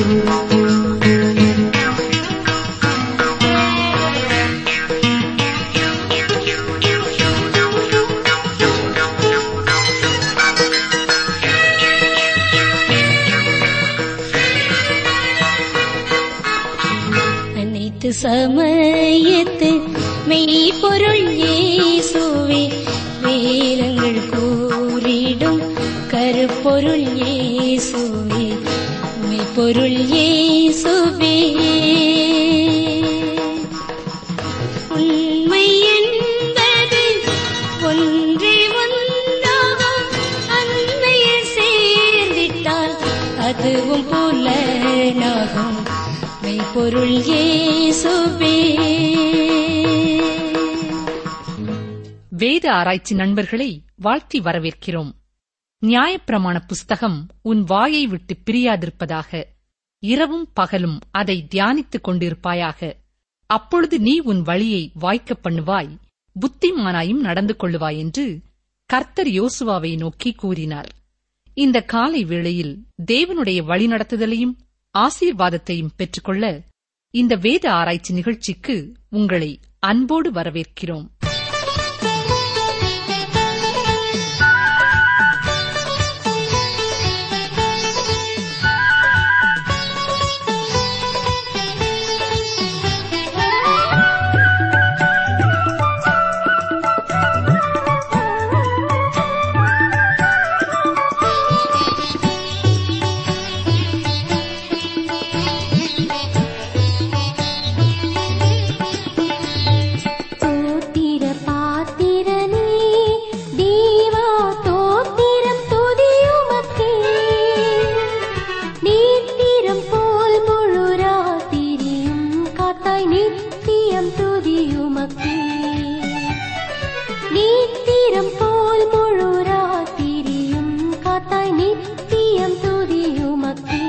அனைத்து சமயத்து மெய்ப்பொருள் இயேசுவே வேதங்கள் கூறிடும் கருப்பொருள் இயேசுவே மெய்ப்பொருள் இயேசுவே உண்மை என்பது ஒன்றே ஒன்றாகும் அண்மையில் சேர்ந்திட்டால் அதுவும் புலனாகும் மெய்ப்பொருள் இயேசுவே வேத ஆராய்ச்சி நண்பர்களை வாழ்த்தி வரவேற்கிறோம் நியாயப்பிரமாண புஸ்தகம் உன் வாயை விட்டு பிரியாதிருப்பதாக இரவும் பகலும் அதை தியானித்துக் கொண்டிருப்பாயாக அப்பொழுது நீ உன் வழியை வாய்க்கப் பண்ணுவாய் புத்திமானாயும் நடந்து கொள்ளுவாய் என்று கர்த்தர் யோசுவாவை நோக்கி கூறினார் இந்த காலை வேளையில் தேவனுடைய வழிநடத்துதலையும் ஆசீர்வாதத்தையும் பெற்றுக்கொள்ள இந்த வேத ஆராய்ச்சி நிகழ்ச்சிக்கு உங்களை அன்போடு வரவேற்கிறோம் தோத்திர பாத்திரனே தேவா தோத்திரம் துதியுமக்கே நீத்திரம் போல் முழு ராத்திரியும் காத்தாய் நித்தியம் துதியுமக்கே நீத்திரம் போல் முழு ராத்திரியும் காத்தாய் நித்தியம் துதியுமக்கே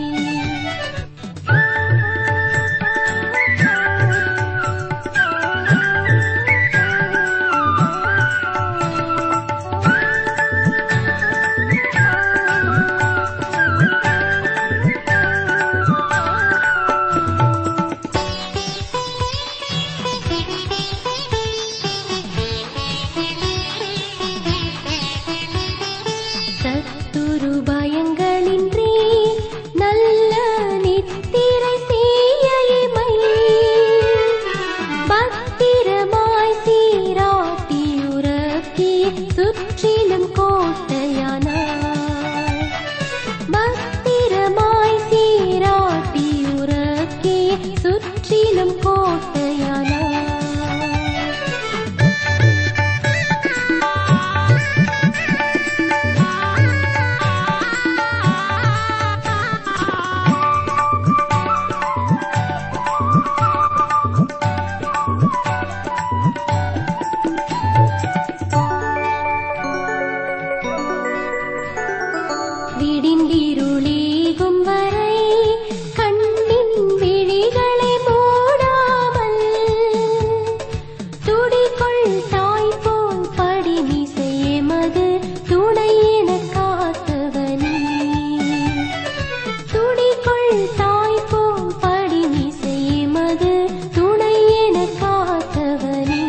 சத்துரு பயங்களின்றி நல்ல நித்திரை செய்யமை பத்திரமாய் சீராட்டி உறக்கி சுற்றிலும் கோட்டையானாய் பத்திரமாய் சீராட்டி உறக்கி சுற்றிலும் கோட்டையானாய் விடிந்திருளீகும் வரை கண்ணின் விழிகளை மூடாமல் துடிக்குள் தாய் போல் படிமிசை எமது துணை என காத்தவனே துடிக்குள் தாய் போல் படிமிசை எமது துணை என காத்தவனே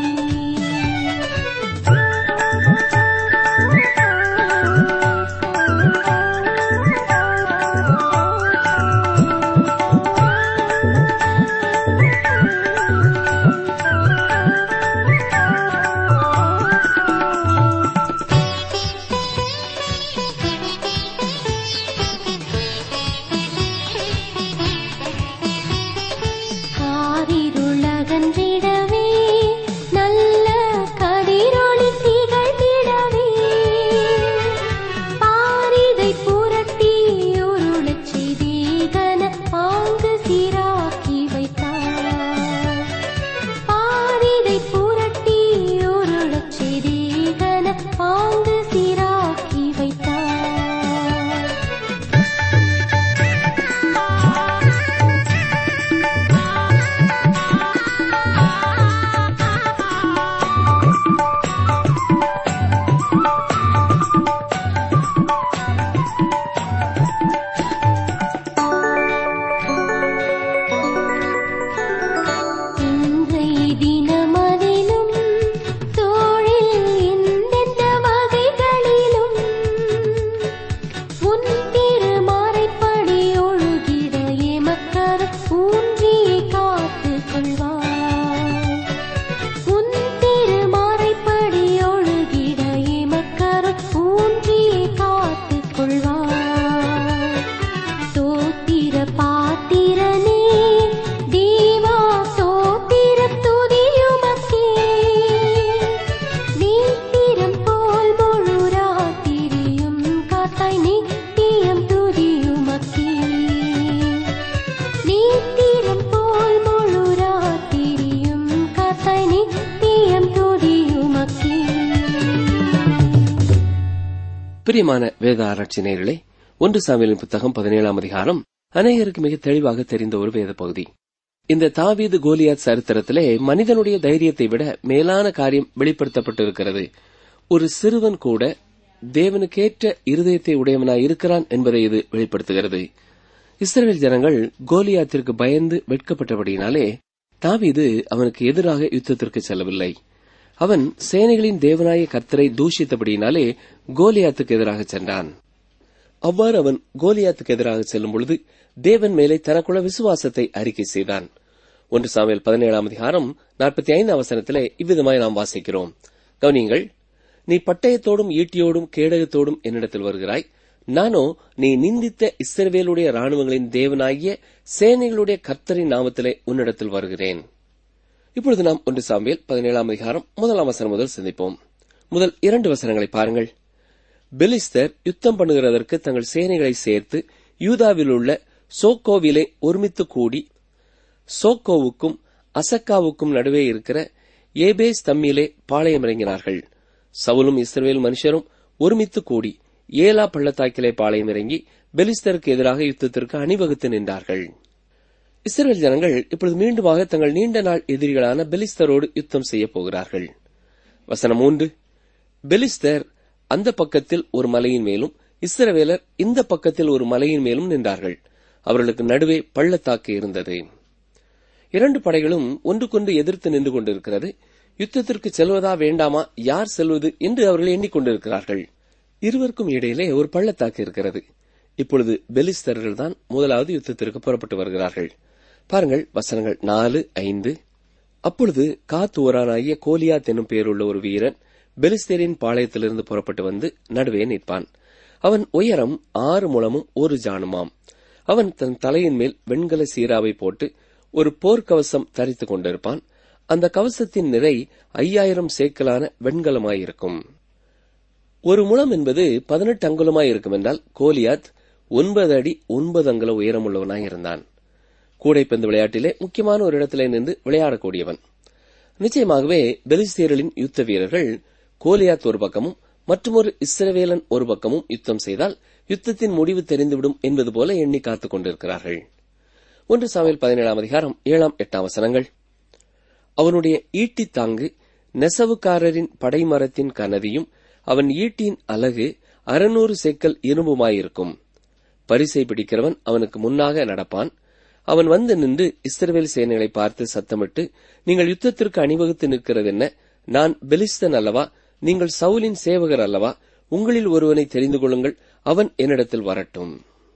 பிரியமான வேத ஆராய்ச்சி நேயர்களே ஒன்று சாமியலின் புத்தகம் பதினேழாம் அதிகாரம் அநேகருக்கு மிக தெளிவாக தெரிந்த ஒரு வேத பகுதி இந்த தாவீது கோலியாத் சரித்திரத்திலே மனிதனுடைய தைரியத்தை விட மேலான காரியம் வெளிப்படுத்தப்பட்டிருக்கிறது ஒரு சிறுவன் கூட தேவனுக்கேற்ற இருதயத்தை உடையவனாய் இருக்கிறான் என்பதை இது வெளிப்படுத்துகிறது இஸ்ரேல் ஜனங்கள் கோலியாத்திற்கு பயந்து வெட்கப்பட்டபடியினாலே தாவீது அவனுக்கு எதிராக யுத்தத்திற்கு செல்லவில்லை அவன் சேனைகளின் தேவனாய கர்த்தரை தூஷித்தபடியினாலே கோலியாத்துக்கு எதிராக சென்றான் அவ்வாறு அவன் கோலியாத்துக்கு எதிராக செல்லும் பொழுது தேவன் மேலே தனக்குள்ள விசுவாசத்தை அறிக்கை செய்தான் ஒன்று சாமியல் பதினேழாம் அதிகாரம் நாற்பத்தி ஐந்து அவசரத்திலே இவ்விதமாய் நாம் வாசிக்கிறோம் கவனிங்கள் நீ பட்டயத்தோடும் ஈட்டியோடும் கேடகத்தோடும் என்னிடத்தில் வருகிறாய் நானோ நீ நிந்தித்த இஸ்ரவேலுடைய ராணுவங்களின் தேவனாகிய சேனைகளுடைய கர்த்தரின் நாமத்திலே உன்னிடத்தில் வருகிறேன் இப்பொழுது நாம் ஒன்று சாம்பியல் பதினேழாம் அதிகாரம் முதலாம் வசனம் முதல் சிந்திப்போம் முதல் இரண்டு வசனங்களை பாருங்கள் பெலிஸ்தர் யுத்தம் பண்ணுகிறதற்கு தங்கள் சேனைகளை சேர்த்து யூதாவில் உள்ள சோக்கோவிலே ஒருமித்து கூடி சோக்கோவுக்கும் அசக்காவுக்கும் நடுவே இருக்கிற ஏபேஸ் தம்மிலே பாளையமிறங்கினார்கள் சவுலும் இஸ்ரவேல் மனுஷரும் ஒருமித்து கூடி ஏலா பள்ளத்தாக்கிலே பாளையம் இறங்கி பெலிஸ்தருக்கு எதிராக யுத்தத்திற்கு அணிவகுத்து நின்றார்கள் இஸ்ரேல் ஜனங்கள் இப்பொழுது மீண்டுமாக தங்கள் நீண்ட நாள் எதிரிகளான பெலிஸ்தரோடு யுத்தம் செய்யப் போகிறார்கள் வசனம் மூன்று பெலிஸ்தர் அந்த பக்கத்தில் ஒரு மலையின் மேலும் இஸ்ரவேலர் இந்த பக்கத்தில் ஒரு மலையின் மேலும் நின்றார்கள் அவர்களுக்கு நடுவே பள்ளத்தாக்கு இருந்தது இரண்டு படைகளும் ஒன்றுக்கொன்று எதிர்த்து நின்று கொண்டிருக்கிறது யுத்தத்திற்கு செல்வதா வேண்டாமா யார் செல்வது என்று அவர்கள் எண்ணிக்கொண்டிருக்கிறார்கள் இருவருக்கும் இடையிலே ஒரு பள்ளத்தாக்கு இருக்கிறது இப்பொழுது பெலிஸ்தர்கள் தான் முதலாவது யுத்தத்திற்கு புறப்பட்டு வருகிறார்கள் பாருங்கள் வசனங்கள் நாலு ஐந்து அப்பொழுது காத்தூரானாகிய கோலியாத் என்னும் பேருள்ள ஒரு வீரன் பெலிஸ்தேரின் பாளையத்திலிருந்து புறப்பட்டு வந்து நடுவே நிற்பான் அவன் உயரம் ஆறு முழமும் ஒரு ஜானுமாம் அவன் தன் தலையின் மேல் வெண்கல சீராவை போட்டு ஒரு போர்க்கவசம் தரித்துக் கொண்டிருப்பான் அந்த கவசத்தின் நிறை ஐயாயிரம் சேக்கலான வெண்கலமாயிருக்கும் ஒரு முழம் என்பது பதினெட்டு அங்குலமாய் இருக்கும் என்றால் கோலியாத் ஒன்பது அடி ஒன்பது அங்குல உயரமுள்ளவனாய் இருந்தான் கூடைப்பந்து விளையாட்டிலே முக்கியமான ஒரு இடத்திலே நின்று விளையாடக்கூடியவன் நிச்சயமாகவே பெலிஸ்தீரலின் யுத்த வீரர்கள் கோலியாத் ஒரு பக்கமும் மற்றொரு இஸ்ரவேலன் ஒரு பக்கமும் யுத்தம் செய்தால் யுத்தத்தின் முடிவு தெரிந்துவிடும் என்பது போல எண்ணி காத்துக் கொண்டிருக்கிறார்கள் ஒன்று சாமியில் பதினேழாம் அதிகாரம் ஏழாம் எட்டாம் வசனங்கள் அவனுடைய ஈட்டி தாங்கு நெசவுக்காரரின் படைமரத்தின் கனதியும் அவன் ஈட்டியின் அலகு அறுநூறு சேக்கல் இரும்புமாயிருக்கும் பரிசை பிடிக்கிறவன் அவனுக்கு முன்னாக நடப்பான் அவன் வந்து நின்று இஸ்ரவேல் சேனைகளை பார்த்து சத்தமிட்டு நீங்கள் யுத்தத்திற்கு அணிவகுத்து நிற்கிறது என்ன நான் பெலிஸ்தன் அல்லவா நீங்கள் சவுலின் சேவகர் அல்லவா உங்களில் ஒருவனை தெரிந்து கொள்ளுங்கள் அவன் என்னிடத்தில் வரட்டும்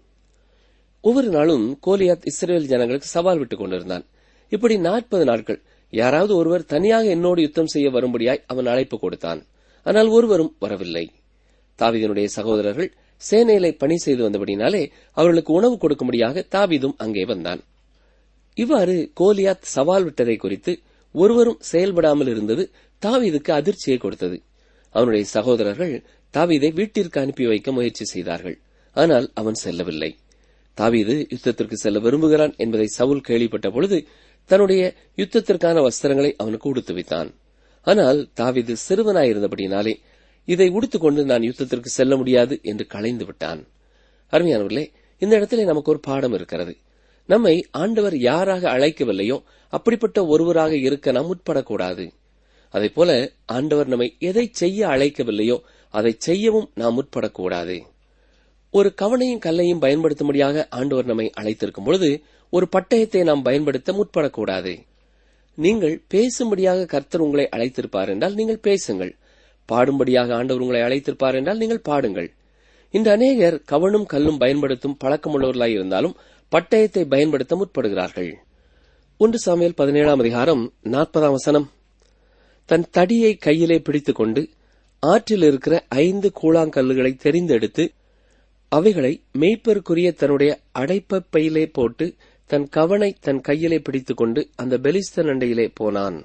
ஒவ்வொரு நாளும் கோலியாத் இஸ்ரேல் ஜனங்களுக்கு சவால் விட்டுக் கொண்டிருந்தான் இப்படி நாற்பது நாட்கள் யாராவது ஒருவர் தனியாக என்னோடு யுத்தம் செய்ய வரும்படியாய் அவன் அழைப்பு கொடுத்தான் ஆனால் ஒருவரும் வரவில்லை தாவீதனுடைய சகோதரர்கள் சேனையிலை பணி செய்து வந்தபடினாலே அவர்களுக்கு உணவு கொடுக்கும்படியாக தாவீதும் அங்கே வந்தான் இவ்வாறு கோலியாத் சவால் விட்டதை குறித்து ஒருவரும் செயல்படாமல் இருந்தது தாவீதுக்கு அதிர்ச்சியை கொடுத்தது அவனுடைய சகோதரர்கள் தாவீதை வீட்டிற்கு அனுப்பி வைக்க முயற்சி செய்தார்கள் ஆனால் அவன் செல்லவில்லை தாவீது யுத்தத்திற்கு செல்ல விரும்புகிறான் என்பதை சவுல் கேள்விப்பட்ட பொழுது தன்னுடைய யுத்தத்திற்கான வஸ்திரங்களை அவனுக்கு உடுத்து வைத்தான் ஆனால் தாவீது சிறுவனாயிருந்தபடினாலே இதை உடுத்துக்கொண்டு நான் யுத்தத்திற்கு செல்ல முடியாது என்று களைந்து விட்டான் அருமையானவர்களே இந்த இடத்திலே நமக்கு ஒரு பாடம் இருக்கிறது நம்மை ஆண்டவர் யாராக அழைக்கவில்லையோ அப்படிப்பட்ட ஒருவராக இருக்க நாம் முற்படக்கூடாது அதே போல ஆண்டவர் நம்மை எதை செய்ய அழைக்கவில்லையோ அதை செய்யவும் நாம் முற்படக்கூடாது ஒரு கவனையும் கல்லையும் பயன்படுத்தும்படியாக ஆண்டவர் நம்மை அழைத்திருக்கும் பொழுது ஒரு பட்டயத்தை நாம் பயன்படுத்த முற்படக்கூடாது நீங்கள் பேசும்படியாக கர்த்தர் உங்களை அழைத்திருப்பார் என்றால் நீங்கள் பேசுங்கள் பாடும்படியாக ஆண்டவர் உங்களை அழைத்திருப்பார் என்றால் நீங்கள் பாடுங்கள் இன்று அநேகர் கவனும் கல்லும் பயன்படுத்தும் பழக்கமுள்ளவர்களாய் இருந்தாலும் பட்டயத்தை பயன்படுத்த முற்படுகிறார்கள் ஒன்று சாமியல் பதினேழாம் அதிகாரம் நாற்பதாம் வசனம் தன் தடியை கையிலே பிடித்துக் கொண்டு ஆற்றில் இருக்கிற ஐந்து கூழாங்கல்லுகளை தெரிந்தெடுத்து அவைகளை மெய்ப்பருக்குரிய தன்னுடைய அடைப்ப பையிலே போட்டு தன் கவனை தன் கையிலே பிடித்துக் கொண்டு அந்த பெலிஸ்தன் அண்டையிலே போனான்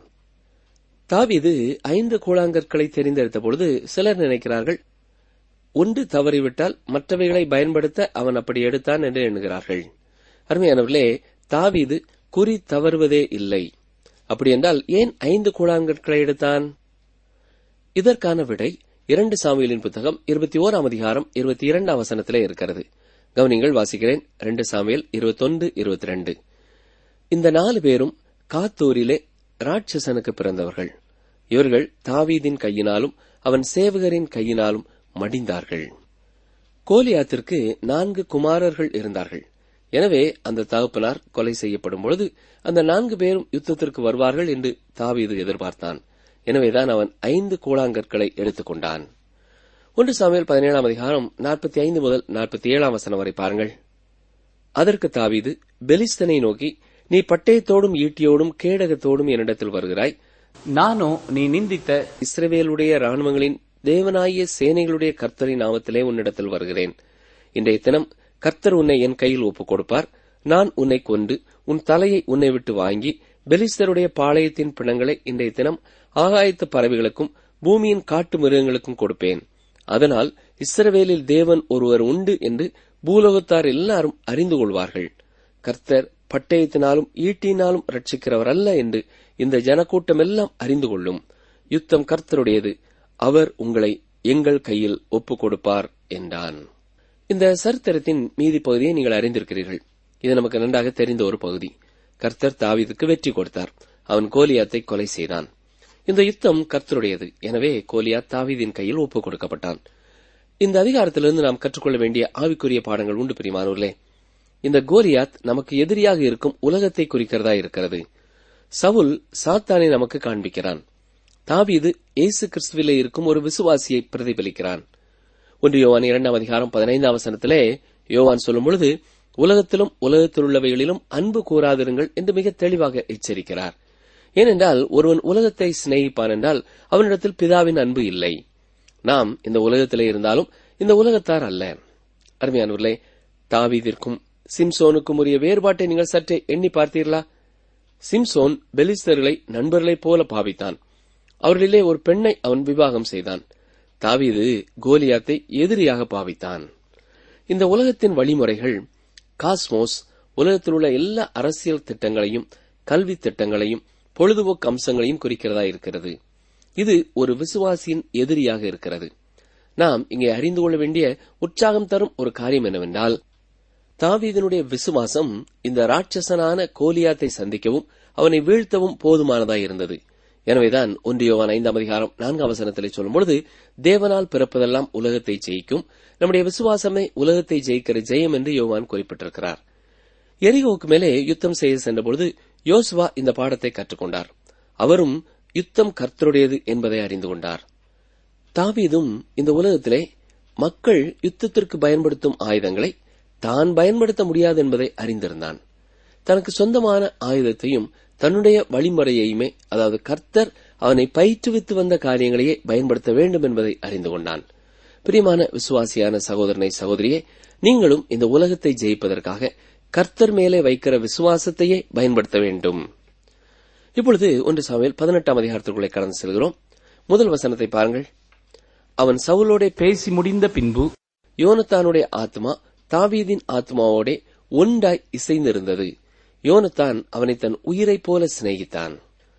தாவீது ஐந்து கூழாங்கற்களை தெரிந்தெடுத்த பொழுது சிலர் நினைக்கிறார்கள் ஒன்று தவறிவிட்டால் மற்றவைகளை பயன்படுத்த அவன் அப்படி எடுத்தான் என்று எண்ணுகிறார்கள் அருமையானவர்களே தாவீது குறி தவறுவதே இல்லை அப்படி என்றால் ஏன் ஐந்து கூழாங்கற்களை எடுத்தான் இதற்கான விடை இரண்டு சாமியலின் புத்தகம் இருபத்தி ஓராம் அதிகாரம் இருபத்தி இரண்டாம் வசனத்திலே இருக்கிறது கவனிங்கள் வாசிக்கிறேன் ரெண்டு சாமியல் இருபத்தொன்று இருபத்தி ரெண்டு இந்த நாலு பேரும் காத்தூரிலே ராட்சசனுக்கு பிறந்தவர்கள் இவர்கள் தாவீதின் கையினாலும் அவன் சேவகரின் கையினாலும் மடிந்தார்கள் கோலியாத்திற்கு நான்கு குமாரர்கள் இருந்தார்கள் எனவே அந்த தகப்பனார் கொலை செய்யப்படும் பொழுது அந்த நான்கு பேரும் யுத்தத்திற்கு வருவார்கள் என்று தாவீது எதிர்பார்த்தான் எனவேதான் அவன் ஐந்து கூழாங்கற்களை எடுத்துக்கொண்டான் ஒன்று சாமியல் பதினேழாம் அதிகாரம் நாற்பத்தி ஐந்து முதல் நாற்பத்தி ஏழாம் வசனம் வரை பாருங்கள் அதற்கு தாவீது பெலிஸ்தனை நோக்கி நீ பட்டயத்தோடும் ஈட்டியோடும் கேடகத்தோடும் என்னிடத்தில் வருகிறாய் நானோ நீ நிந்தித்த இஸ்ரவேலுடைய ராணுவங்களின் தேவனாகிய சேனைகளுடைய கர்த்தரின் நாமத்திலே உன்னிடத்தில் வருகிறேன் இன்றைய தினம் கர்த்தர் உன்னை என் கையில் ஒப்புக் கொடுப்பார் நான் உன்னை கொண்டு உன் தலையை உன்னை விட்டு வாங்கி பெலிஸ்தருடைய பாளையத்தின் பிணங்களை இன்றைய தினம் ஆகாயத்து பறவைகளுக்கும் பூமியின் காட்டு மிருகங்களுக்கும் கொடுப்பேன் அதனால் இஸ்ரவேலில் தேவன் ஒருவர் உண்டு என்று பூலோகத்தார் எல்லாரும் அறிந்து கொள்வார்கள் கர்த்தர் பட்டயத்தினாலும் ஈட்டினாலும் ரட்சிக்கிறவர் அல்ல என்று இந்த ஜனக்கூட்டம் எல்லாம் அறிந்து கொள்ளும் யுத்தம் கர்த்தருடையது அவர் உங்களை எங்கள் கையில் ஒப்புக் கொடுப்பார் என்றான் இந்த சரித்திரத்தின் மீதி பகுதியை நீங்கள் அறிந்திருக்கிறீர்கள் இது நமக்கு நன்றாக தெரிந்த ஒரு பகுதி கர்த்தர் தாவீதுக்கு வெற்றி கொடுத்தார் அவன் கோலியாத்தை கொலை செய்தான் இந்த யுத்தம் கர்த்தருடையது எனவே கோலியாத் தாவீதின் கையில் ஒப்புக் கொடுக்கப்பட்டான் இந்த அதிகாரத்திலிருந்து நாம் கற்றுக்கொள்ள வேண்டிய ஆவிக்குரிய பாடங்கள் உண்டு பிரிமானூர்களே இந்த கோலியாத் நமக்கு எதிரியாக இருக்கும் உலகத்தை குறிக்கிறதா இருக்கிறது சவுல் சாத்தானை நமக்கு காண்பிக்கிறான் தாவீது இயேசு கிறிஸ்துவிலே இருக்கும் ஒரு விசுவாசியை பிரதிபலிக்கிறான் ஒன்று யோவான் இரண்டாம் அதிகாரம் பதினைந்தாம் வசனத்திலே யோவான் சொல்லும் பொழுது உலகத்திலும் உலகத்தில் உள்ளவைகளிலும் அன்பு கூறாதிருங்கள் என்று மிக தெளிவாக எச்சரிக்கிறார் ஏனென்றால் ஒருவன் உலகத்தை சிநேகிப்பான் என்றால் அவனிடத்தில் பிதாவின் அன்பு இல்லை நாம் இந்த உலகத்திலே இருந்தாலும் இந்த உலகத்தார் அல்ல அருமையானவர்களே தாவீதிற்கும் சிம்சோனுக்கும் உரிய வேறுபாட்டை நீங்கள் சற்றே எண்ணி பார்த்தீர்களா சிம்சோன் பெலிஸ்தர்களை நண்பர்களைப் போல பாவித்தான் அவர்களிலே ஒரு பெண்ணை அவன் விவாகம் செய்தான் தாவீது கோலியாத்தை எதிரியாக பாவித்தான் இந்த உலகத்தின் வழிமுறைகள் காஸ்மோஸ் உலகத்தில் உள்ள எல்லா அரசியல் திட்டங்களையும் கல்வி திட்டங்களையும் பொழுதுபோக்கு அம்சங்களையும் குறிக்கிறதா இருக்கிறது இது ஒரு விசுவாசியின் எதிரியாக இருக்கிறது நாம் இங்கே அறிந்து கொள்ள வேண்டிய உற்சாகம் தரும் ஒரு காரியம் என்னவென்றால் தாவீதனுடைய விசுவாசம் இந்த ராட்சசனான கோலியாத்தை சந்திக்கவும் அவனை வீழ்த்தவும் போதுமானதாய் இருந்தது எனவேதான் ஒன்றியோவான் ஐந்தாம் அதிகாரம் நான்காம் வசனத்திலே சொல்லும்பொழுது தேவனால் பிறப்பதெல்லாம் உலகத்தை ஜெயிக்கும் நம்முடைய விசுவாசமே உலகத்தை ஜெயிக்கிற ஜெயம் என்று யோவான் குறிப்பிட்டிருக்கிறார் எரிகோவுக்கு மேலே யுத்தம் செய்ய சென்றபொழுது யோசுவா இந்த பாடத்தை கற்றுக்கொண்டார் அவரும் யுத்தம் கர்த்தருடையது என்பதை அறிந்து கொண்டார் தாவீதும் இந்த உலகத்திலே மக்கள் யுத்தத்திற்கு பயன்படுத்தும் ஆயுதங்களை தான் பயன்படுத்த முடியாது என்பதை அறிந்திருந்தான் தனக்கு சொந்தமான ஆயுதத்தையும் தன்னுடைய வழிமுறையையுமே அதாவது கர்த்தர் அவனை பயிற்றுவித்து வந்த காரியங்களையே பயன்படுத்த வேண்டும் என்பதை அறிந்து கொண்டான் பிரியமான விசுவாசியான சகோதரனை சகோதரியே நீங்களும் இந்த உலகத்தை ஜெயிப்பதற்காக கர்த்தர் மேலே வைக்கிற விசுவாசத்தையே பயன்படுத்த வேண்டும் இப்பொழுது ஒன்று சாமியில் பதினெட்டாம் அதிகாரத்திற்குள்ளே கடந்து செல்கிறோம் முதல் வசனத்தை பாருங்கள் அவன் சவுலோட பேசி முடிந்த பின்பு யோனத்தானுடைய ஆத்மா தாவீதின் ஆத்மாவோடே ஒன்றாய் இசைந்திருந்தது யோனத்தான் அவனை தன் உயிரைப் போல சிநேகித்தான்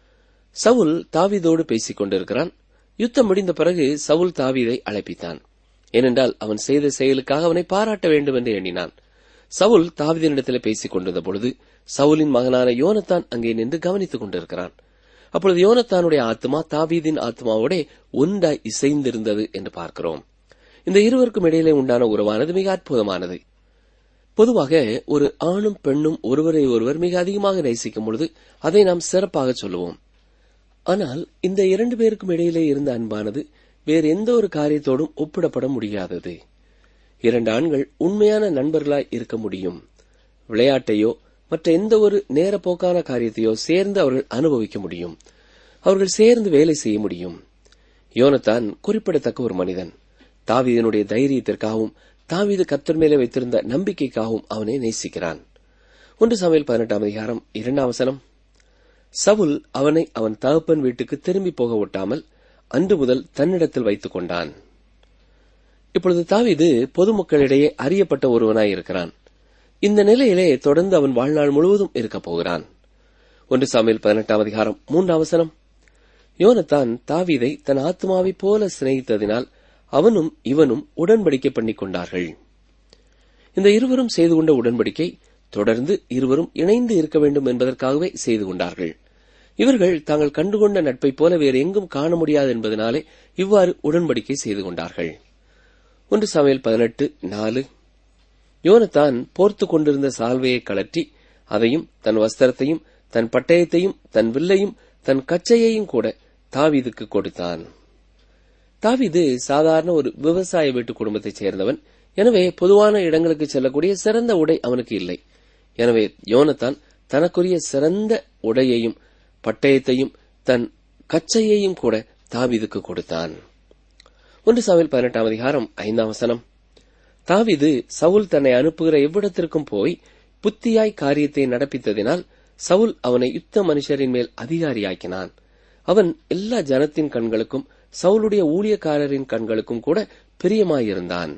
சவுல் தாவீதோடு பேசிக் கொண்டிருக்கிறான் யுத்தம் முடிந்த பிறகு சவுல் தாவீதை அழைப்பித்தான் ஏனென்றால் அவன் செய்த செயலுக்காக அவனை பாராட்ட வேண்டும் என்று எண்ணினான் சவுல் தாவீதினிடத்தில் பேசிக் கொண்டிருந்த பொழுது சவுலின் மகனான யோனத்தான் அங்கே நின்று கவனித்துக் கொண்டிருக்கிறான் அப்பொழுது யோனத்தானுடைய ஆத்மா தாவீதின் ஆத்மாவோட ஒன்றாய் இசைந்திருந்தது என்று பார்க்கிறோம் இந்த இருவருக்கும் இடையிலே உண்டான உறவானது மிக அற்புதமானது பொதுவாக ஒரு ஆணும் பெண்ணும் ஒருவரை ஒருவர் மிக அதிகமாக நேசிக்கும் பொழுது அதை நாம் சிறப்பாக சொல்லுவோம் ஆனால் இந்த இரண்டு பேருக்கும் இடையிலே இருந்த அன்பானது வேறு எந்த ஒரு காரியத்தோடும் ஒப்பிடப்பட முடியாதது இரண்டு ஆண்கள் உண்மையான நண்பர்களாய் இருக்க முடியும் விளையாட்டையோ மற்ற எந்த ஒரு நேரப்போக்கான காரியத்தையோ சேர்ந்து அவர்கள் அனுபவிக்க முடியும் அவர்கள் சேர்ந்து வேலை செய்ய முடியும் யோனத்தான் குறிப்பிடத்தக்க ஒரு மனிதன் தாவீதனுடைய தைரியத்திற்காகவும் தாவீது கத்தர் மேலே வைத்திருந்த நம்பிக்கைக்காகவும் அவனை நேசிக்கிறான் ஒன்று சமையல் பதினெட்டாம் அதிகாரம் இரண்டாம் வசனம் சவுல் அவனை அவன் தகப்பன் வீட்டுக்கு திரும்பி போக ஒட்டாமல் அன்று முதல் தன்னிடத்தில் வைத்துக் கொண்டான் இப்பொழுது தாவீது பொதுமக்களிடையே அறியப்பட்ட ஒருவனாய் இருக்கிறான் இந்த நிலையிலே தொடர்ந்து அவன் வாழ்நாள் முழுவதும் இருக்கப் போகிறான் ஒன்று சாமியில் பதினெட்டாம் அதிகாரம் மூன்றாம் வசனம் யோனத்தான் தாவீதை தன் ஆத்மாவைப் போல சிநேகித்ததினால் அவனும் இவனும் உடன்படிக்கை பண்ணிக் கொண்டார்கள் இந்த இருவரும் செய்து கொண்ட உடன்படிக்கை தொடர்ந்து இருவரும் இணைந்து இருக்க வேண்டும் என்பதற்காகவே செய்து கொண்டார்கள் இவர்கள் தாங்கள் கண்டுகொண்ட நட்பைப் போல வேறு எங்கும் காண முடியாது என்பதனாலே இவ்வாறு உடன்படிக்கை செய்து கொண்டார்கள் ஒன்று சமையல் பதினெட்டு நாலு யோனத்தான் போர்த்து கொண்டிருந்த சால்வையை கலற்றி அதையும் தன் வஸ்திரத்தையும் தன் பட்டயத்தையும் தன் வில்லையும் தன் கச்சையையும் கூட தாவீதுக்கு கொடுத்தான் தாவீது சாதாரண ஒரு விவசாய வீட்டு குடும்பத்தைச் சேர்ந்தவன் எனவே பொதுவான இடங்களுக்கு செல்லக்கூடிய சிறந்த உடை அவனுக்கு இல்லை எனவே யோனத்தான் தனக்குரிய சிறந்த உடையையும் பட்டயத்தையும் தன் கச்சையையும் கூட தாவீதுக்கு கொடுத்தான் ஒன்று சாவில் பதினெட்டாம் அதிகாரம் ஐந்தாம் வசனம் தாவீது சவுல் தன்னை அனுப்புகிற எவ்விடத்திற்கும் போய் புத்தியாய் காரியத்தை நடப்பித்ததினால் சவுல் அவனை யுத்த மனுஷரின் மேல் அதிகாரியாக்கினான் அவன் எல்லா ஜனத்தின் கண்களுக்கும் சவுலுடைய ஊழியக்காரரின் கண்களுக்கும் கூட பிரியமாயிருந்தான்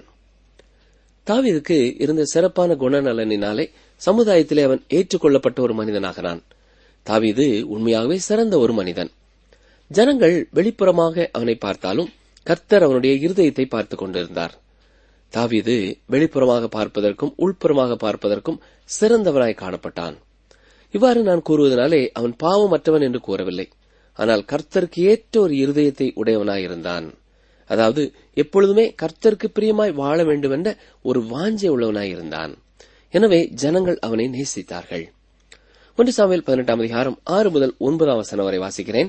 தாவீதுக்கு இருந்த சிறப்பான குணநலனினாலே சமுதாயத்திலே அவன் ஏற்றுக்கொள்ளப்பட்ட ஒரு மனிதனாகிறான் தாவீது உண்மையாகவே சிறந்த ஒரு மனிதன் ஜனங்கள் வெளிப்புறமாக அவனை பார்த்தாலும் கர்த்தர் அவனுடைய இருதயத்தை பார்த்துக் கொண்டிருந்தார் தாவீது வெளிப்புறமாக பார்ப்பதற்கும் உள்புறமாக பார்ப்பதற்கும் சிறந்தவனாய் காணப்பட்டான் இவ்வாறு நான் கூறுவதனாலே அவன் பாவமற்றவன் என்று கூறவில்லை ஆனால் கர்த்தருக்கு ஏற்ற ஒரு இருதயத்தை உடையவனாயிருந்தான் அதாவது எப்பொழுதுமே கர்த்தருக்கு பிரியமாய் வாழ வேண்டும் என்ற ஒரு வாஞ்சை உள்ளவனாயிருந்தான் எனவே ஜனங்கள் அவனை நேசித்தார்கள் ஒன்று சாமியல் பதினெட்டாம் அதிகாரம் ஆறு முதல் ஒன்பதாம் வசனம் வரை வாசிக்கிறேன்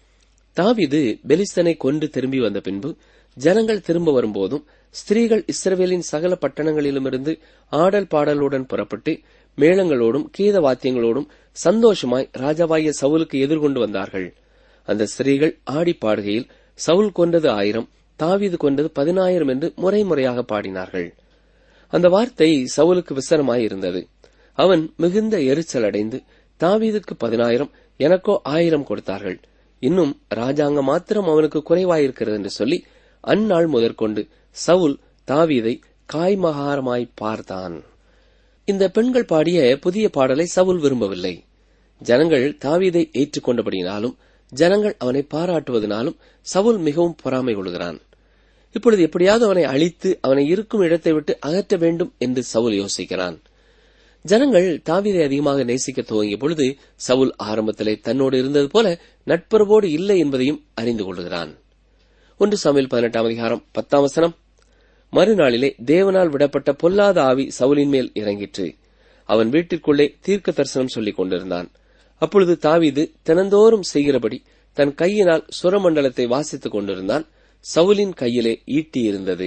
தாவீது பெலிஸ்தனை கொண்டு திரும்பி வந்த பின்பு ஜனங்கள் திரும்ப வரும்போதும் ஸ்திரீகள் இஸ்ரவேலின் சகல பட்டணங்களிலுமிருந்து ஆடல் பாடலுடன் புறப்பட்டு மேளங்களோடும் கீத வாத்தியங்களோடும் சந்தோஷமாய் ராஜாவாகிய சவுலுக்கு எதிர்கொண்டு வந்தார்கள் அந்த ஸ்திரீகள் ஆடி பாடுகையில் சவுல் கொண்டது ஆயிரம் தாவீது கொண்டது பதினாயிரம் என்று முறை முறையாக பாடினார்கள் அந்த வார்த்தை சவுலுக்கு விசனமாய் இருந்தது அவன் மிகுந்த எரிச்சல் அடைந்து தாவீதுக்கு பதினாயிரம் எனக்கோ ஆயிரம் கொடுத்தார்கள் இன்னும் ராஜாங்கம் மாத்திரம் அவனுக்கு குறைவாயிருக்கிறது என்று சொல்லி அந்நாள் முதற்கொண்டு சவுல் தாவீதை காய்மகாரமாய் பார்த்தான் இந்த பெண்கள் பாடிய புதிய பாடலை சவுல் விரும்பவில்லை ஜனங்கள் தாவீதை ஏற்றுக்கொண்டபடியினாலும் ஜனங்கள் அவனை பாராட்டுவதனாலும் சவுல் மிகவும் பொறாமை கொள்கிறான் இப்பொழுது எப்படியாவது அவனை அழித்து அவனை இருக்கும் இடத்தை விட்டு அகற்ற வேண்டும் என்று சவுல் யோசிக்கிறான் ஜனங்கள் தாவீதை அதிகமாக நேசிக்க துவங்கிய பொழுது சவுல் ஆரம்பத்திலே தன்னோடு இருந்தது போல நட்புறவோடு இல்லை என்பதையும் அறிந்து கொள்கிறான் ஒன்று சமையல் பதினெட்டாம் அதிகாரம் பத்தாம் வசனம் மறுநாளிலே தேவனால் விடப்பட்ட பொல்லாத ஆவி சவுலின் மேல் இறங்கிற்று அவன் வீட்டிற்குள்ளே தீர்க்க தரிசனம் சொல்லிக் கொண்டிருந்தான் அப்பொழுது தாவீது தினந்தோறும் செய்கிறபடி தன் கையினால் சுரமண்டலத்தை வாசித்துக் கொண்டிருந்தான் சவுலின் கையிலே ஈட்டி இருந்தது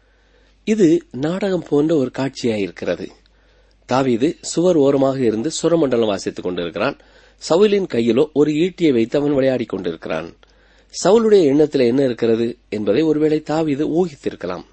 இது நாடகம் போன்ற ஒரு காட்சியாயிருக்கிறது தாவீது சுவர் ஓரமாக இருந்து சுரமண்டலம் வாசித்துக் கொண்டிருக்கிறான் சவுலின் கையிலோ ஒரு ஈட்டியை வைத்து அவன் விளையாடிக் கொண்டிருக்கிறான் சவுலுடைய எண்ணத்தில் என்ன இருக்கிறது என்பதை ஒருவேளை தாவீது ஊகித்திருக்கலாம்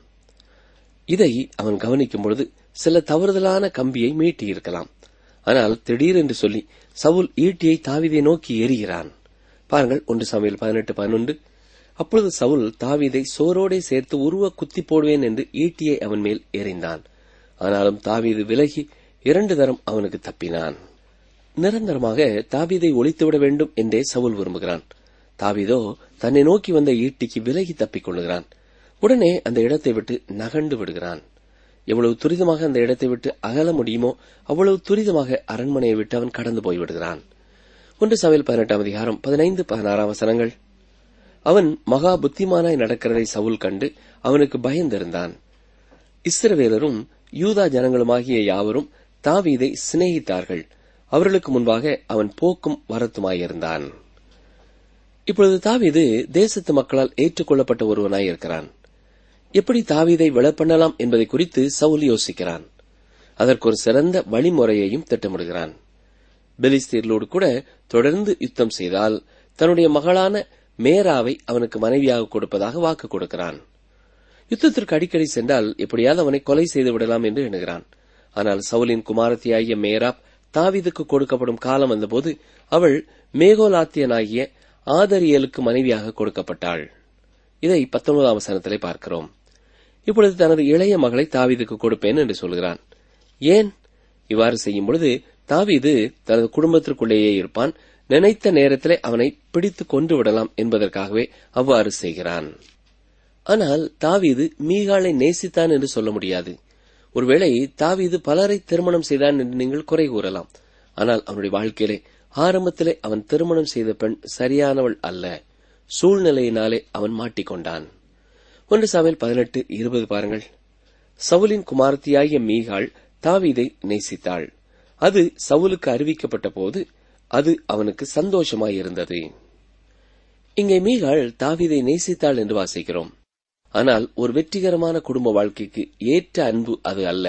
இதை அவன் கவனிக்கும் பொழுது சில தவறுதலான கம்பியை மீட்டியிருக்கலாம் ஆனால் திடீரென்று சொல்லி சவுல் ஈட்டியை தாவீதை நோக்கி எறிகிறான் பாருங்கள் ஒன்று சமையல் பதினெட்டு பதினொன்று அப்பொழுது சவுல் தாவீதை சோரோடே சேர்த்து உருவ குத்தி போடுவேன் என்று ஈட்டியை அவன் மேல் எறிந்தான் ஆனாலும் தாவீது விலகி இரண்டு தரம் அவனுக்கு தப்பினான் நிரந்தரமாக தாவீதை ஒழித்துவிட வேண்டும் என்றே சவுல் விரும்புகிறான் தாவீதோ தன்னை நோக்கி வந்த ஈட்டிக்கு விலகி தப்பிக் கொள்ளுகிறான் உடனே அந்த இடத்தை விட்டு நகண்டு விடுகிறான் எவ்வளவு துரிதமாக அந்த இடத்தை விட்டு அகல முடியுமோ அவ்வளவு துரிதமாக அரண்மனையை விட்டு அவன் கடந்து போய்விடுகிறான் ஒன்று சமையல் பதினெட்டாம் அதிகாரம் பதினைந்து பதினாறாம் வசனங்கள் அவன் மகா புத்திமானாய் நடக்கிறதை சவுல் கண்டு அவனுக்கு பயந்திருந்தான் இஸ்ரவேலரும் யூதா ஜனங்களுமாகிய யாவரும் தாவீதை சிநேகித்தார்கள் அவர்களுக்கு முன்பாக அவன் போக்கும் வரத்துமாயிருந்தான் இப்பொழுது தாவீது தேசத்து மக்களால் ஏற்றுக்கொள்ளப்பட்ட ஒருவனாய் இருக்கிறான் எப்படி தாவீதை விழ பண்ணலாம் என்பதை குறித்து சவுல் யோசிக்கிறான் அதற்கு ஒரு சிறந்த வழிமுறையையும் திட்டமிடுகிறான் பெலிஸ்தீர்களோடு கூட தொடர்ந்து யுத்தம் செய்தால் தன்னுடைய மகளான மேராவை அவனுக்கு மனைவியாக கொடுப்பதாக வாக்கு கொடுக்கிறான் யுத்தத்திற்கு அடிக்கடி சென்றால் எப்படியாவது அவனை கொலை செய்து விடலாம் என்று எண்ணுகிறான் ஆனால் சவுலின் குமாரத்தியாகிய மேராப் தாவீதுக்கு கொடுக்கப்படும் காலம் வந்தபோது அவள் மேகோலாத்தியனாகிய ஆதரியலுக்கு மனைவியாக கொடுக்கப்பட்டாள் இதை பத்தொன்பதாம் வசனத்திலே பார்க்கிறோம் இப்பொழுது தனது இளைய மகளை தாவீதுக்கு கொடுப்பேன் என்று சொல்கிறான் ஏன் இவ்வாறு செய்யும் பொழுது தாவீது தனது குடும்பத்திற்குள்ளேயே இருப்பான் நினைத்த நேரத்திலே அவனை பிடித்து கொண்டு விடலாம் என்பதற்காகவே அவ்வாறு செய்கிறான் ஆனால் தாவீது மீகாளை நேசித்தான் என்று சொல்ல முடியாது ஒருவேளை தாவீது பலரை திருமணம் செய்தான் என்று நீங்கள் குறை கூறலாம் ஆனால் அவனுடைய வாழ்க்கையிலே ஆரம்பத்திலே அவன் திருமணம் செய்த பெண் சரியானவள் அல்ல சூழ்நிலையினாலே அவன் மாட்டிக்கொண்டான் ஒன்று சாமியில் பதினெட்டு இருபது பாருங்கள் சவுலின் குமாரத்தியாகிய மீகாள் தாவீதை நேசித்தாள் அது சவுலுக்கு அறிவிக்கப்பட்ட போது அது அவனுக்கு சந்தோஷமாயிருந்தது இங்கே மீகாள் தாவீதை நேசித்தாள் என்று வாசிக்கிறோம் ஆனால் ஒரு வெற்றிகரமான குடும்ப வாழ்க்கைக்கு ஏற்ற அன்பு அது அல்ல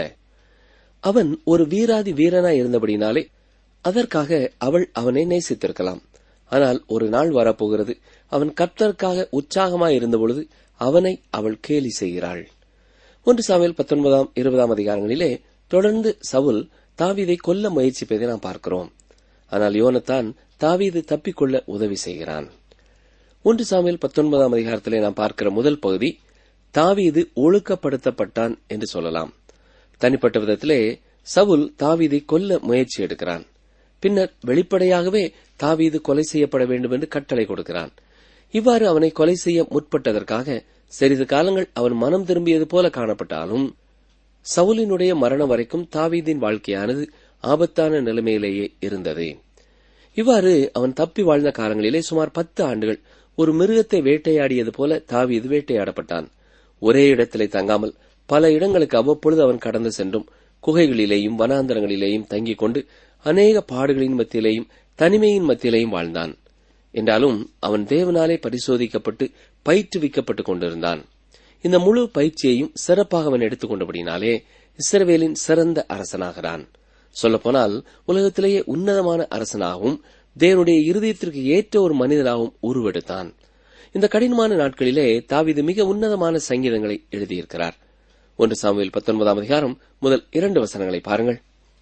அவன் ஒரு வீராதி வீரனாய் இருந்தபடினாலே அதற்காக அவள் அவனை நேசித்திருக்கலாம் ஆனால் ஒரு நாள் வரப்போகிறது அவன் கர்த்தருக்காக உற்சாகமாய் இருந்தபொழுது அவனை அவள் கேலி செய்கிறாள் ஒன்று சாமியல் பத்தொன்பதாம் இருபதாம் அதிகாரங்களிலே தொடர்ந்து சவுல் தாவீதை கொல்ல முயற்சிப்பதை நாம் பார்க்கிறோம் ஆனால் யோனத்தான் தாவீது தப்பிக்கொள்ள உதவி செய்கிறான் ஒன்று சாமியல் பத்தொன்பதாம் அதிகாரத்திலே நாம் பார்க்கிற முதல் பகுதி தாவீது ஒழுக்கப்படுத்தப்பட்டான் என்று சொல்லலாம் தனிப்பட்ட விதத்திலே சவுல் தாவீதை கொல்ல முயற்சி எடுக்கிறான் பின்னர் வெளிப்படையாகவே தாவீது கொலை செய்யப்பட வேண்டும் என்று கட்டளை கொடுக்கிறான் இவ்வாறு அவனை கொலை செய்ய முற்பட்டதற்காக சிறிது காலங்கள் அவன் மனம் திரும்பியது போல காணப்பட்டாலும் சவுலினுடைய மரணம் வரைக்கும் தாவீதின் வாழ்க்கையானது ஆபத்தான நிலைமையிலேயே இருந்தது இவ்வாறு அவன் தப்பி வாழ்ந்த காலங்களிலே சுமார் பத்து ஆண்டுகள் ஒரு மிருகத்தை வேட்டையாடியது போல தாவீது வேட்டையாடப்பட்டான் ஒரே இடத்திலே தங்காமல் பல இடங்களுக்கு அவ்வப்பொழுது அவன் கடந்து சென்றும் குகைகளிலேயும் வனாந்தரங்களிலேயும் தங்கிக் கொண்டு அநேக பாடுகளின் மத்தியிலேயும் தனிமையின் மத்தியிலேயும் வாழ்ந்தான் என்றாலும் அவன் தேவனாலே பரிசோதிக்கப்பட்டு பயிற்றுவிக்கப்பட்டுக் கொண்டிருந்தான் இந்த முழு பயிற்சியையும் சிறப்பாக அவன் எடுத்துக் கொண்டபடினாலே இஸ்ரவேலின் சிறந்த அரசனாகிறான் சொல்லப்போனால் உலகத்திலேயே உன்னதமான அரசனாகவும் தேவனுடைய இருதயத்திற்கு ஏற்ற ஒரு மனிதனாகவும் உருவெடுத்தான் இந்த கடினமான நாட்களிலே தாவீது மிக உன்னதமான சங்கீதங்களை எழுதியிருக்கிறார் ஒன்று சாமுவேல் பத்தொன்பதாம் அதிகாரம் முதல் இரண்டு வசனங்களை பாருங்கள்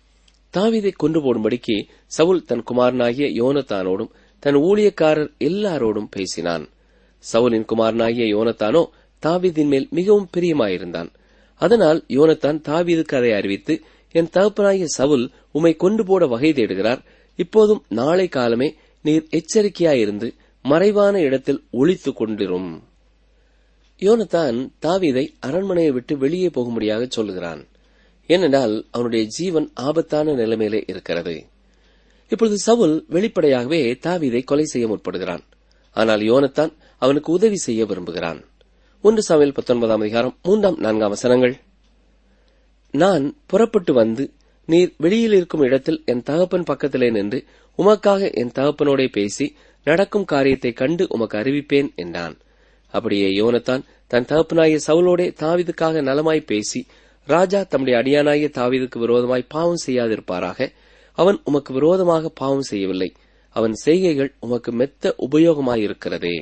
தாவீதை கொண்டு போடும்படிக்கு சவுல் தன் குமாரனாகிய யோனத்தானோடும் தன் ஊழியக்காரர் எல்லாரோடும் பேசினான் சவுலின் குமாரனாகிய யோனத்தானோ தாவீதின் மேல் மிகவும் பிரியமாயிருந்தான் அதனால் யோனத்தான் தாவீதுக்கு அதை அறிவித்து என் தகப்பனாகிய சவுல் உம்மை கொண்டு போட வகை தேடுகிறார் இப்போதும் நாளை காலமே நீர் எச்சரிக்கையாயிருந்து மறைவான இடத்தில் ஒளித்துக் கொண்டிரும் யோனத்தான் தாவீதை அரண்மனையை விட்டு வெளியே போகும்படியாக சொல்லுகிறான் ஏனென்றால் அவனுடைய ஜீவன் ஆபத்தான நிலைமையிலே இருக்கிறது இப்பொழுது சவுல் வெளிப்படையாகவே தாவீதை கொலை செய்ய முற்படுகிறான் ஆனால் யோனத்தான் அவனுக்கு உதவி செய்ய விரும்புகிறான் ஒன்று சாமியல் பத்தொன்பதாம் அதிகாரம் மூன்றாம் நான்காம் வசனங்கள் நான் புறப்பட்டு வந்து நீர் வெளியில் இருக்கும் இடத்தில் என் தகப்பன் பக்கத்திலே நின்று உமக்காக என் தகப்பனோடே பேசி நடக்கும் காரியத்தை கண்டு உமக்கு அறிவிப்பேன் என்றான் அப்படியே யோனத்தான் தன் தகப்பனாகிய சவுலோடே தாவிதுக்காக நலமாய் பேசி ராஜா தம்முடைய அடியானாகிய தாவீதுக்கு விரோதமாய் பாவம் செய்யாதிருப்பாராக அவன் உமக்கு விரோதமாக பாவம் செய்யவில்லை அவன் செய்கைகள் உமக்கு மெத்த உபயோகமாயிருக்கிறதே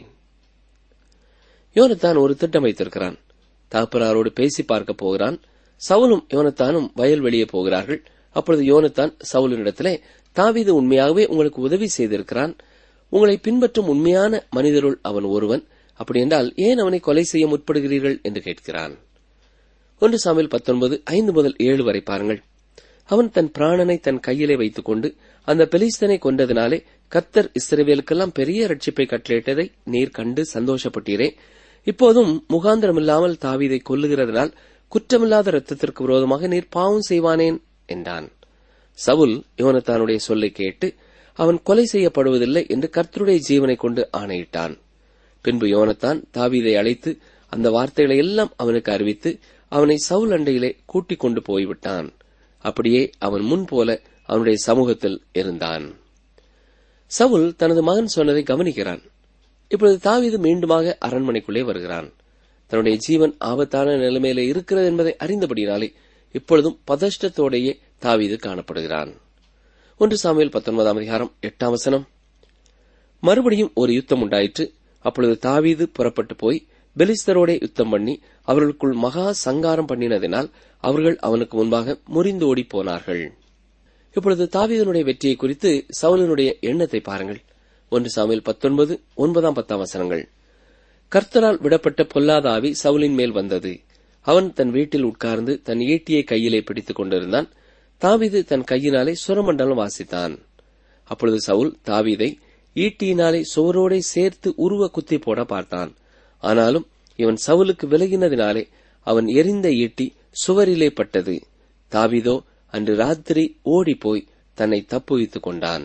யோனத்தான் ஒரு திட்டம் வைத்திருக்கிறான் தகப்பனாரோடு பேசி பார்க்க போகிறான் சவுலும் யோனத்தானும் வயல் வெளியே போகிறார்கள் அப்பொழுது யோனத்தான் சவுலினிடத்திலே தாவீது உண்மையாகவே உங்களுக்கு உதவி செய்திருக்கிறான் உங்களை பின்பற்றும் உண்மையான மனிதருள் அவன் ஒருவன் அப்படி என்றால் ஏன் அவனை கொலை செய்ய முற்படுகிறீர்கள் என்று கேட்கிறான் ஒன்று சாமியில் பத்தொன்பது ஐந்து முதல் ஏழு வரை பாருங்கள் அவன் தன் பிராணனை தன் கையிலே வைத்துக் கொண்டு அந்த பெலிஸ்தனை கொண்டதினாலே கத்தர் இஸ்ரவேலுக்கெல்லாம் பெரிய ரட்சிப்பை கட்டளையிட்டதை நீர் கண்டு சந்தோஷப்பட்டீரே இப்போதும் முகாந்திரமில்லாமல் தாவீதை கொல்லுகிறதனால் குற்றமில்லாத இரத்தத்திற்கு விரோதமாக நீர் பாவம் செய்வானேன் என்றான் சவுல் யோனத்தானுடைய சொல்லை கேட்டு அவன் கொலை செய்யப்படுவதில்லை என்று கர்த்தருடைய ஜீவனை கொண்டு ஆணையிட்டான் பின்பு யோனத்தான் தாவீதை அழைத்து அந்த வார்த்தைகளை எல்லாம் அவனுக்கு அறிவித்து அவனை சவுல் அண்டையிலே கூட்டிக் கொண்டு போய்விட்டான் அப்படியே அவன் முன் போல அவனுடைய சமூகத்தில் இருந்தான் சவுல் தனது மகன் சொன்னதை கவனிக்கிறான் இப்பொழுது தாவீது மீண்டுமாக அரண்மனைக்குள்ளே வருகிறான் தன்னுடைய ஜீவன் ஆபத்தான நிலைமையில இருக்கிறது என்பதை அறிந்தபடினாலே இப்பொழுதும் பதஷ்டத்தோடையே தாவீது காணப்படுகிறான் ஒன்று சாமியல் பத்தொன்பதாம் அதிகாரம் எட்டாம் வசனம் மறுபடியும் ஒரு யுத்தம் உண்டாயிற்று அப்பொழுது தாவீது புறப்பட்டு போய் பெலிஸ்தரோடே யுத்தம் பண்ணி அவர்களுக்குள் மகா சங்காரம் பண்ணினதினால் அவர்கள் அவனுக்கு முன்பாக முறிந்து ஓடி போனார்கள் இப்பொழுது தாவீதனுடைய வெற்றியை குறித்து சவுலனுடைய எண்ணத்தை பாருங்கள் ஒன்று சாமியல் பத்தொன்பது ஒன்பதாம் பத்தாம் வசனங்கள் கர்த்தரால் விடப்பட்ட பொல்லாத ஆவி சவுலின் மேல் வந்தது அவன் தன் வீட்டில் உட்கார்ந்து தன் ஈட்டியை கையிலே பிடித்துக் கொண்டிருந்தான் தாவீது தன் கையினாலே சுரமண்டலம் வாசித்தான் அப்பொழுது சவுல் தாவீதை ஈட்டியினாலே சுவரோடே சேர்த்து உருவ குத்தி போட பார்த்தான் ஆனாலும் இவன் சவுலுக்கு விலகினதினாலே அவன் எரிந்த ஈட்டி சுவரிலே பட்டது தாவீதோ அன்று ராத்திரி ஓடிப்போய் தன்னை தப்புவித்துக் கொண்டான்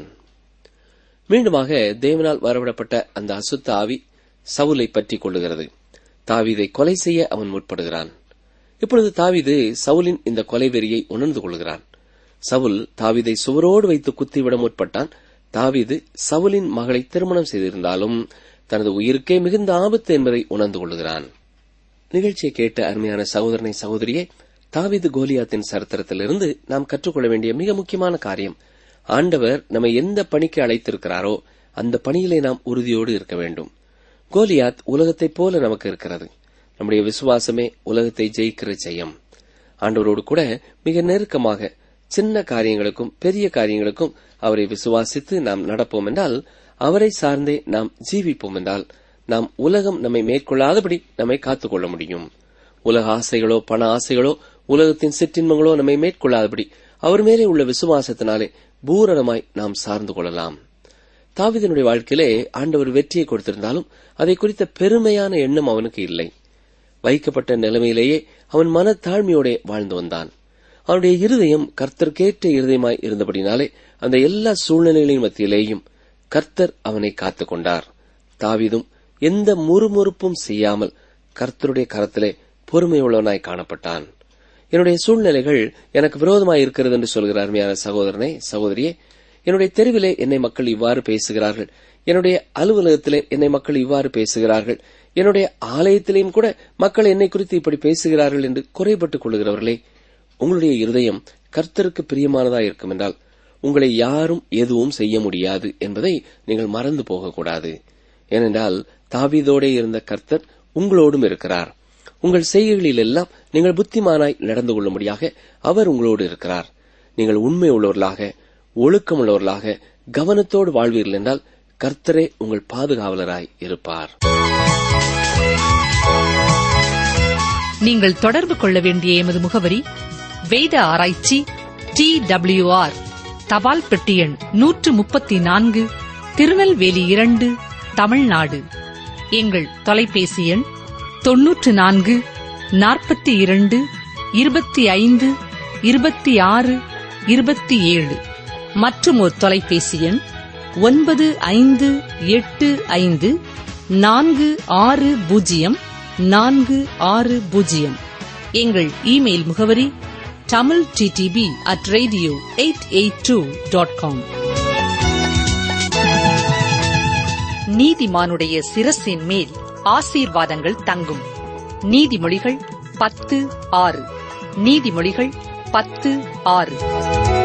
மீண்டுமாக தேவனால் வரவிடப்பட்ட அந்த அசுத்த ஆவி சவுலை பற்றிக் கொள்ளுகிறது தாவீதை கொலை செய்ய அவன் முற்படுகிறான் இப்பொழுது தாவீது சவுலின் இந்த கொலை வெறியை உணர்ந்து கொள்கிறான் சவுல் தாவீதை சுவரோடு வைத்து குத்திவிட முற்பட்டான் தாவீது சவுலின் மகளை திருமணம் செய்திருந்தாலும் தனது உயிருக்கே மிகுந்த ஆபத்து என்பதை உணர்ந்து கொள்கிறான் நிகழ்ச்சியை கேட்ட அருமையான சகோதரனை சகோதரியே தாவீது கோலியாத்தின் சரித்திரத்திலிருந்து நாம் கற்றுக்கொள்ள வேண்டிய மிக முக்கியமான காரியம் ஆண்டவர் நம்மை எந்த பணிக்கு அழைத்திருக்கிறாரோ அந்த பணியிலே நாம் உறுதியோடு இருக்க வேண்டும் கோலியாத் உலகத்தைப் போல நமக்கு இருக்கிறது நம்முடைய விசுவாசமே உலகத்தை ஜெயிக்கிற ஜெயம் ஆண்டவரோடு கூட மிக நெருக்கமாக சின்ன காரியங்களுக்கும் பெரிய காரியங்களுக்கும் அவரை விசுவாசித்து நாம் நடப்போம் என்றால் அவரை சார்ந்தே நாம் ஜீவிப்போம் என்றால் நாம் உலகம் நம்மை மேற்கொள்ளாதபடி நம்மை காத்துக்கொள்ள முடியும் உலக ஆசைகளோ பண ஆசைகளோ உலகத்தின் சிற்றின்மங்களோ நம்மை மேற்கொள்ளாதபடி அவர் மேலே உள்ள விசுவாசத்தினாலே பூரணமாய் நாம் சார்ந்து கொள்ளலாம் தாவிதனுடைய வாழ்க்கையிலே ஆண்டவர் வெற்றியை கொடுத்திருந்தாலும் அதை குறித்த பெருமையான எண்ணம் அவனுக்கு இல்லை வைக்கப்பட்ட நிலைமையிலேயே அவன் மனத்தாழ்மையோட வாழ்ந்து வந்தான் அவனுடைய இருதயம் கர்த்தர்கேற்ற இருதயமாய் இருந்தபடினாலே அந்த எல்லா சூழ்நிலைகளின் மத்தியிலேயும் கர்த்தர் அவனை காத்துக் கொண்டார் தாவிதும் எந்த முறுமுறுப்பும் செய்யாமல் கர்த்தருடைய கரத்திலே பொறுமையுள்ளவனாய் காணப்பட்டான் என்னுடைய சூழ்நிலைகள் எனக்கு விரோதமாய் இருக்கிறது என்று சொல்கிற அருமையான சகோதரனே சகோதரியே என்னுடைய தெருவிலே என்னை மக்கள் இவ்வாறு பேசுகிறார்கள் என்னுடைய அலுவலகத்திலே என்னை மக்கள் இவ்வாறு பேசுகிறார்கள் என்னுடைய ஆலயத்திலேயும் கூட மக்கள் என்னை குறித்து இப்படி பேசுகிறார்கள் என்று குறைபட்டுக் கொள்கிறவர்களே உங்களுடைய இருதயம் கர்த்தருக்கு பிரியமானதா இருக்கும் என்றால் உங்களை யாரும் எதுவும் செய்ய முடியாது என்பதை நீங்கள் மறந்து போகக்கூடாது ஏனென்றால் தாவீதோடே இருந்த கர்த்தர் உங்களோடும் இருக்கிறார் உங்கள் செய்கைகளில் எல்லாம் நீங்கள் புத்திமானாய் நடந்து கொள்ளும்படியாக அவர் உங்களோடு இருக்கிறார் நீங்கள் உண்மை உள்ளவர்களாக ஒழுக்கமுள்ளவர்களாக கவனத்தோடு வாழ்வீர்கள் என்றால் கர்த்தரே உங்கள் பாதுகாவலராய் இருப்பார் நீங்கள் தொடர்பு கொள்ள வேண்டிய எமது முகவரி வேத ஆராய்ச்சி டி ஆர் தபால் பெட்டி எண் நூற்று முப்பத்தி நான்கு திருநெல்வேலி இரண்டு தமிழ்நாடு எங்கள் தொலைபேசி எண் தொன்னூற்று நான்கு நாற்பத்தி இரண்டு இருபத்தி ஐந்து இருபத்தி ஆறு இருபத்தி ஏழு மற்றும் ஒரு தொலைபேசி எண் ஒன்பது ஐந்து எட்டு ஐந்து நான்கு ஆறு பூஜ்ஜியம் நான்கு ஆறு பூஜ்ஜியம் எங்கள் இமெயில் முகவரி Tamil DTP at radio eight eight two dot com நீதிமானுடைய சிரசின் மேல் ஆசீர்வாதங்கள் தங்கும் நீதிமொழிகள் பத்து ஆறு நீதிமொழிகள் பத்து ஆறு